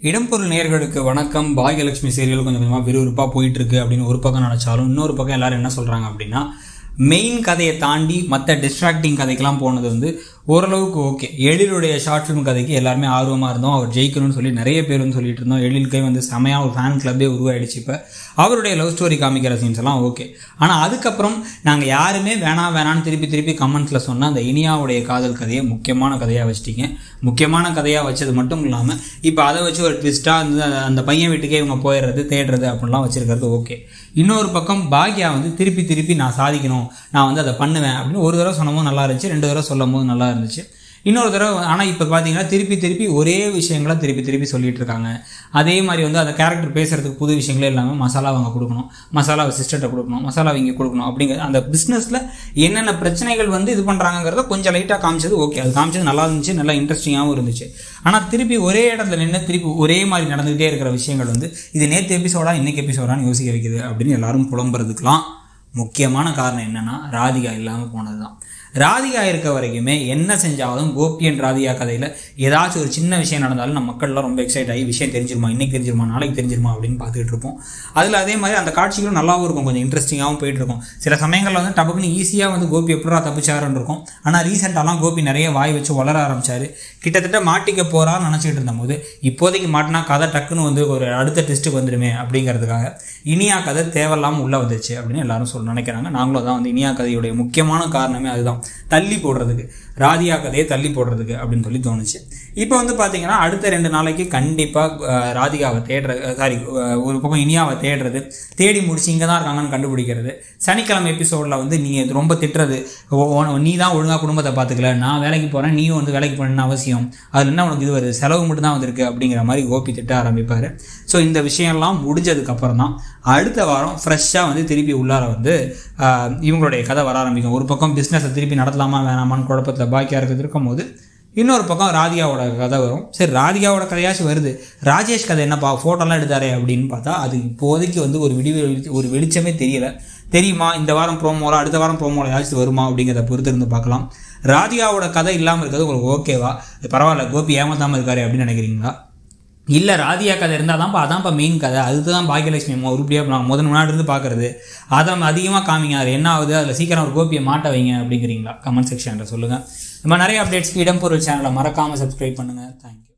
இடம்பொருள் நேயர்களுக்கு வணக்கம் பாகியலட்சுமி சீரியல் கொஞ்சம் கொஞ்சமாக விறுவிறுப்பாக போயிட்டு இருக்கு அப்படின்னு ஒரு பக்கம் நினச்சாலும் இன்னொரு பக்கம் எல்லாரும் என்ன சொல்கிறாங்க அப்படின்னா மெயின் கதையை தாண்டி மற்ற டிஸ்ட்ராக்டிங் கதைக்கெல்லாம் போனது வந்து ஓரளவுக்கு ஓகே எழிலுடைய ஷார்ட் ஃபிலிம் கதைக்கு எல்லாருமே ஆர்வமாக இருந்தோம் அவர் ஜெயிக்கணும்னு சொல்லி நிறைய பேர் வந்து சொல்லிட்டு இருந்தோம் எழிலுக்கே வந்து செமையாக ஒரு ஃபேன் கிளப்பே உருவாயிடுச்சு இப்போ அவருடைய லவ் ஸ்டோரி காமிக்கிற சீன்ஸ் எல்லாம் ஓகே ஆனால் அதுக்கப்புறம் நாங்கள் யாருமே வேணாம் வேணான்னு திருப்பி திருப்பி கமெண்ட்ஸில் சொன்ன அந்த இனியாவுடைய காதல் கதையை முக்கியமான கதையாக வச்சிட்டீங்க முக்கியமான கதையாக வச்சது மட்டும் இல்லாமல் இப்போ அதை வச்சு ஒரு ட்விஸ்ட்டாக அந்த அந்த பையன் வீட்டுக்கே இவங்க போயிடுறது தேடுறது அப்படின்லாம் வச்சிருக்கிறது ஓகே இன்னொரு பக்கம் பாக்யா வந்து திருப்பி திருப்பி நான் சாதிக்கணும் நான் வந்து அதை பண்ணுவேன் அப்படின்னு ஒரு தடவை சொன்னபோது நல்லா இருந்துச்சு ரெண்டு தடவை சொல்லும் போது நல்லா இருந்துச்சு இன்னொரு தடவை ஆனால் இப்போ பார்த்தீங்கன்னா திருப்பி திருப்பி ஒரே விஷயங்களை திருப்பி திருப்பி சொல்லிட்டு இருக்காங்க அதே மாதிரி வந்து அந்த கேரக்டர் பேசுறதுக்கு புது விஷயங்களே இல்லாமல் மசாலா அவங்க கொடுக்கணும் மசாலா சிஸ்டர்கிட்ட கொடுக்கணும் மசாலா இங்கே கொடுக்கணும் அப்படிங்கிற அந்த பிஸ்னஸில் என்னென்ன பிரச்சனைகள் வந்து இது பண்ணுறாங்கிறத கொஞ்சம் லைட்டாக காமிச்சது ஓகே அது காமிச்சது நல்லா இருந்துச்சு நல்லா இன்ட்ரெஸ்டிங்காகவும் இருந்துச்சு ஆனால் திருப்பி ஒரே இடத்துல நின்று திருப்பி ஒரே மாதிரி நடந்துகிட்டே இருக்கிற விஷயங்கள் வந்து இது நேற்று எபிசோடா இன்னைக்கு எபிசோடான்னு யோசிக்க வைக்குது அப்படின்னு எல்லாரும் புலம்புறதுக்கெலாம் முக்கியமான காரணம் என்னென்னா ராதிகா இல்லாமல் போனது தான் ராதிகா இருக்க வரைக்குமே என்ன செஞ்சாலும் கோபியன் ராதிகா கதையில் ஏதாச்சும் ஒரு சின்ன விஷயம் நடந்தாலும் நம்ம மக்கள்லாம் ரொம்ப எக்ஸைட் ஆகி விஷயம் தெரிஞ்சிருமா இன்னைக்கு தெரிஞ்சிருமா நாளைக்கு தெரிஞ்சிருமா அப்படின்னு பார்த்துட்டு இருப்போம் அதில் அதே மாதிரி அந்த காட்சிகளும் நல்லாவும் இருக்கும் கொஞ்சம் இன்ட்ரெஸ்டிங்காகவும் போயிட்டு இருக்கும் சில சமயங்களில் வந்து டபக்குன்னு ஈஸியாக வந்து கோபி எப்படா தப்பிச்சாருன்னு இருக்கும் ஆனால் ரீசெண்டாலாம் கோபி நிறைய வாய் வச்சு வளர ஆரம்பிச்சாரு கிட்டத்தட்ட மாட்டிக்க போறான்னு நினச்சிட்டு இருந்தபோது இப்போதைக்கு மாட்டினா கதை டக்குன்னு வந்து ஒரு அடுத்த டெஸ்ட்டுக்கு வந்துடுமே அப்படிங்கிறதுக்காக இனியா கதை தேவையில்லாமல் உள்ளே வந்துச்சு அப்படின்னு எல்லாரும் சொல்ல நினைக்கிறாங்க நாங்களும் தான் வந்து இனியா கதையுடைய முக்கியமான காரணமே அதுதான் தள்ளி போடுறதுக்கு ராதியா கதையை தள்ளி போடுறதுக்கு அப்படின்னு சொல்லி தோணுச்சு இப்போ வந்து பார்த்தீங்கன்னா அடுத்த ரெண்டு நாளைக்கு கண்டிப்பாக ராதிகாவை தேடுற சாரி ஒரு பக்கம் இனியாவை தேடுறது தேடி முடிச்சு இங்கே தான் இருக்காங்கன்னு கண்டுபிடிக்கிறது சனிக்கிழமை எபிசோடில் வந்து நீங்கள் ரொம்ப திட்டுறது "ஓ, ஓ, நீ தான் ஒழுங்காக குடும்பத்தை பார்த்துக்கல நான் வேலைக்கு போகிறேன் நீயும் வந்து வேலைக்கு போகணுன்னு அவசியம் அதில் என்ன உனக்கு இது வருது செலவு மட்டும் தான் வந்திருக்கு அப்படிங்கிற மாதிரி கோபி திட்ட ஆரம்பிப்பார் ஸோ இந்த விஷயம்லாம் முடிஞ்சதுக்கப்புறம் தான் அடுத்த வாரம் ஃப்ரெஷ்ஷாக வந்து திருப்பி உள்ளார வந்து ஆஹ், இவங்களுடைய கதை வர ஆரம்பிக்கும் ஒரு பக்கம் பிஸ்னஸை திருப்பி நடத்தலாமா வேணாமான்னு குழப்பத்தில் பாக்கியாக இருக்கிறது இருக்கும்போது இன்னொரு பக்கம் ராதிகாவோட கதை வரும் சரி ராதிகாவோட கதையாச்சும் வருது ராஜேஷ் கதை என்னப்பா ஃபோட்டோலாம் எடுத்தாரே அப்படின்னு பார்த்தா அது இப்போதைக்கு வந்து ஒரு விடி ஒரு வெளிச்சமே தெரியல தெரியுமா இந்த வாரம் ப்ரோமோல அடுத்த வாரம் ப்ரோமோல ஏதாச்சும் வருமா அப்படிங்கிறத பொறுத்து இருந்து பார்க்கலாம் ராதிகாவோட கதை இல்லாமல் இருக்கிறது உங்களுக்கு ஓகேவா பரவாயில்ல கோபி ஏமாத்தாமல் இருக்காரு அப்படின்னு நினைக்கிறீங்களா இல்லை ராதியா கதை இருந்தால் தான்ப்பா அதான்ப்பா மெயின் கதை அதுதான் பாக்கியலட்சுமி அம்மா உருப்படியாக நான் முதல் முன்னாடி இருந்து பார்க்குறது அதை அதிகமாக காமிங்க அது என்ன ஆகுது அதில் சீக்கிரம் ஒரு கோப்பியை மாட்ட வைங்க அப்படிங்கிறீங்களா கமெண்ட் செக்ஷனில் சொல்லுங்கள் இந்த மாதிரி நிறைய அப்டேட்ஸ்க்கு இடம்பொருள் சேனலை மறக்காமல் சப்ஸ்கிரைப் பண்ணுங்கள் தேங்க்யூ